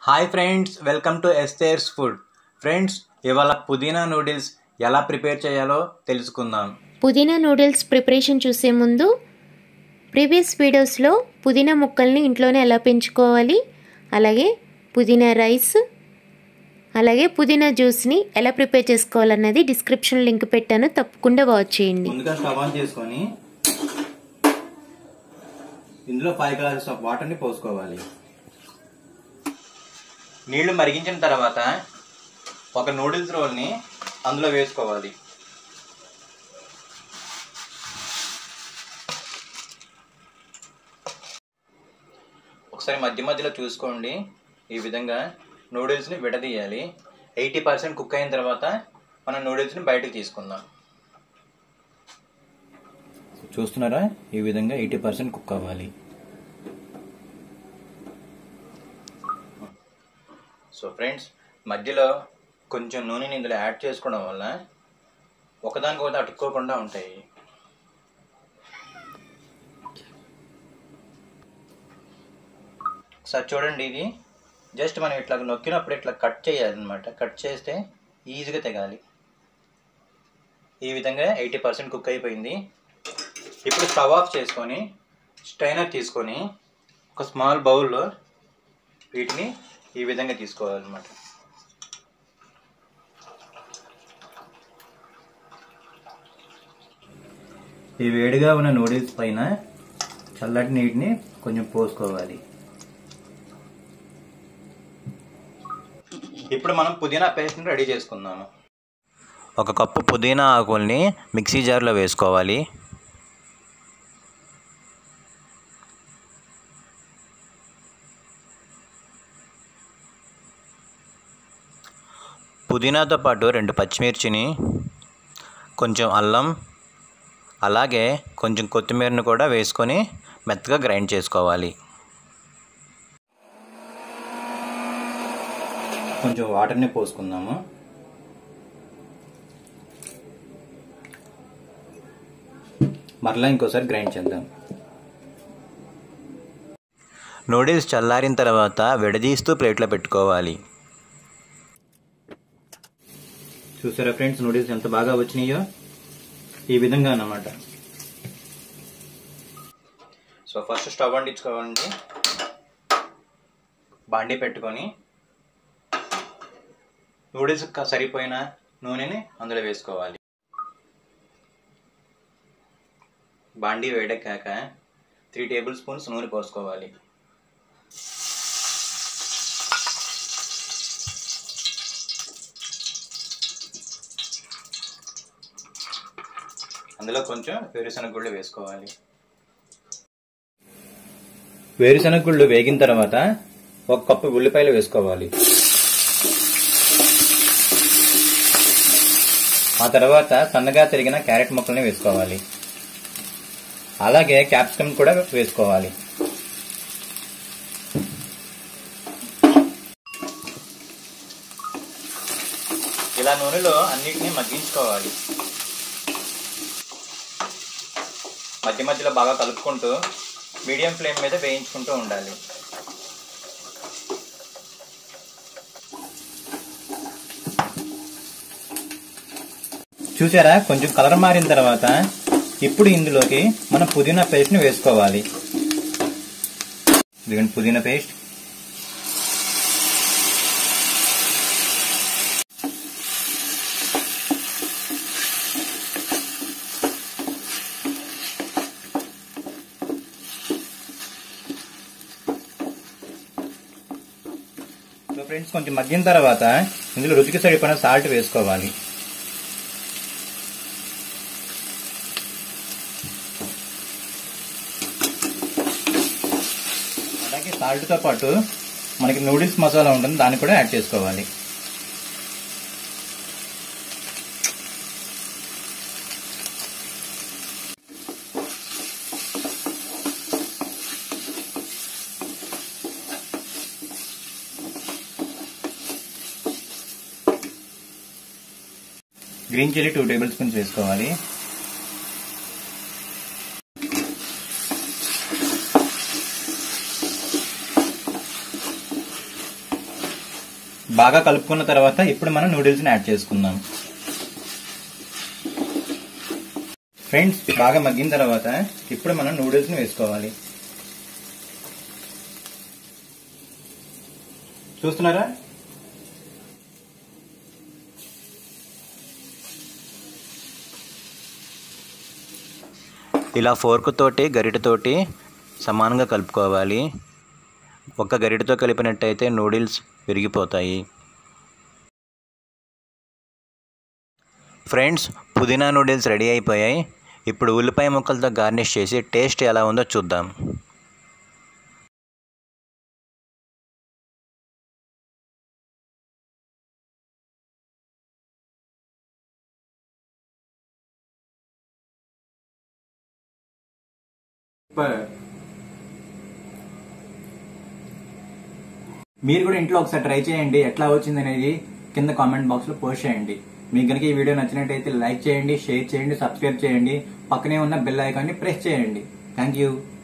hi friends welcome to Esther's food friends ఇవాళ పుదీనా noodles ఎలా ప్రిపేర్ చేయాలో తెలుసుకుందాం పుదీనా నూడిల్స్ ప్రిపరేషన్ చూసే ముందు ప్రీవియస్ వీడియోస్లో పుదీనా ముక్కల్ని ఇంట్లోనే ఎలా పెంచుకోవాలి అలాగే పుదీనా రైస్ అలాగే పుదీనా జ్యూస్ని ఎలా ప్రిపేర్ చేసుకోవాలన్నది డిస్క్రిప్షన్ లింక్ పెట్టాను తప్పకుండా వాచ్ చేయండి ముందుగా స్టవ్ ఆన్ చేసుకొని ఇందులో ఫైవ్ గ్లాసెస్ ఆఫ్ వాటర్ని పోసుకోవాలి నీళ్లు మరిగించిన తర్వాత ఒక నూడిల్స్ రోల్ని అందులో వేసుకోవాలి ఒకసారి మధ్య మధ్యలో చూసుకోండి ఈ విధంగా నూడిల్స్ని విడదీయాలి ఎయిటీ పర్సెంట్ కుక్ అయిన తర్వాత మనం నూడిల్స్ని బయటకు తీసుకుందాం చూస్తున్నారా ఈ విధంగా ఎయిటీ పర్సెంట్ కుక్ అవ్వాలి సో ఫ్రెండ్స్ మధ్యలో కొంచెం నూనెని ఇందులో యాడ్ చేసుకోవడం వల్ల ఒకదానికొకటి అతుక్కోకుండా ఉంటాయి ఒకసారి చూడండి ఇది జస్ట్ మనం ఇట్లా నొక్కినప్పుడు ఇట్లా కట్ చేయాలన్నమాట కట్ చేస్తే ఈజీగా తెగాలి ఈ విధంగా ఎయిటీ పర్సెంట్ కుక్ అయిపోయింది ఇప్పుడు స్టవ్ ఆఫ్ చేసుకొని స్ట్రైనర్ తీసుకొని ఒక స్మాల్ బౌల్లో వీటిని ఈ విధంగా తీసుకోవాలన్నమాట ఈ వేడిగా ఉన్న నూడిల్స్ పైన చల్లటి నీటిని కొంచెం పోసుకోవాలి ఇప్పుడు మనం పుదీనా పేస్ట్ని రెడీ చేసుకుందాము ఒక కప్పు పుదీనా ఆకుల్ని మిక్సీ జార్లో వేసుకోవాలి పుదీనాతో పాటు రెండు పచ్చిమిర్చిని కొంచెం అల్లం అలాగే కొంచెం కొత్తిమీరను కూడా వేసుకొని మెత్తగా గ్రైండ్ చేసుకోవాలి కొంచెం వాటర్ని పోసుకుందాము మరలా ఇంకోసారి గ్రైండ్ చేద్దాం నూడిల్స్ చల్లారిన తర్వాత విడదీస్తూ ప్లేట్లో పెట్టుకోవాలి చూసారా ఫ్రెండ్స్ నూడిల్స్ ఎంత బాగా వచ్చినాయో ఈ విధంగా అన్నమాట సో ఫస్ట్ స్టవ్ అంటించుకోవాలండి బాండీ పెట్టుకొని నూడిల్స్ సరిపోయిన నూనెని అందులో వేసుకోవాలి బాండీ వేడెక్కాక త్రీ టేబుల్ స్పూన్స్ నూనె పోసుకోవాలి అందులో కొంచెం వేరుశనగ గుళ్ళు వేసుకోవాలి వేరుశనగ గుళ్ళు వేగిన తర్వాత ఒక కప్పు ఉల్లిపాయలు వేసుకోవాలి ఆ తర్వాత సన్నగా తిరిగిన క్యారెట్ ముక్కల్ని వేసుకోవాలి అలాగే క్యాప్సికమ్ కూడా వేసుకోవాలి ఇలా నూనెలో అన్నిటినీ మగ్గించుకోవాలి మధ్య మధ్యలో బాగా కలుపుకుంటూ మీడియం ఫ్లేమ్ మీద వేయించుకుంటూ ఉండాలి చూసారా కొంచెం కలర్ మారిన తర్వాత ఇప్పుడు ఇందులోకి మనం పుదీనా పేస్ట్ని వేసుకోవాలి ఇదిగోండి పుదీనా పేస్ట్ సో ఫ్రెండ్స్ కొంచెం మగ్గిన తర్వాత ఇందులో రుచికి సరిపడిన సాల్ట్ వేసుకోవాలి అలాగే సాల్ట్తో పాటు మనకి నూడిల్స్ మసాలా ఉంటుంది దాన్ని కూడా యాడ్ చేసుకోవాలి green chilli two tablespoons వేసుకోవాలి బాగా కలుపుకున్న తర్వాత ఇప్పుడు మనం నూడిల్స్ని యాడ్ చేసుకుందాం ఫ్రెండ్స్ బాగా మగ్గిన తర్వాత ఇప్పుడు మనం నూడిల్స్ని వేసుకోవాలి చూస్తున్నారా ఇలా ఫోర్క్ తోటి గరిటెతోటి సమానంగా కలుపుకోవాలి ఒక గరిటెతో కలిపినట్టయితే నూడిల్స్ విరిగిపోతాయి ఫ్రెండ్స్ పుదీనా నూడిల్స్ రెడీ అయిపోయాయి ఇప్పుడు ఉల్లిపాయ ముక్కలతో గార్నిష్ చేసి టేస్ట్ ఎలా ఉందో చూద్దాం మీరు కూడా ఇంట్లో ఒకసారి ట్రై చేయండి ఎట్లా వచ్చింది అనేది కింద కామెంట్ బాక్స్ లో పోస్ట్ చేయండి మీకు కనుక ఈ వీడియో నచ్చినట్టయితే లైక్ చేయండి షేర్ చేయండి సబ్స్క్రైబ్ చేయండి పక్కనే ఉన్న బెల్ ఐకాన్ని ప్రెస్ చేయండి థ్యాంక్ యూ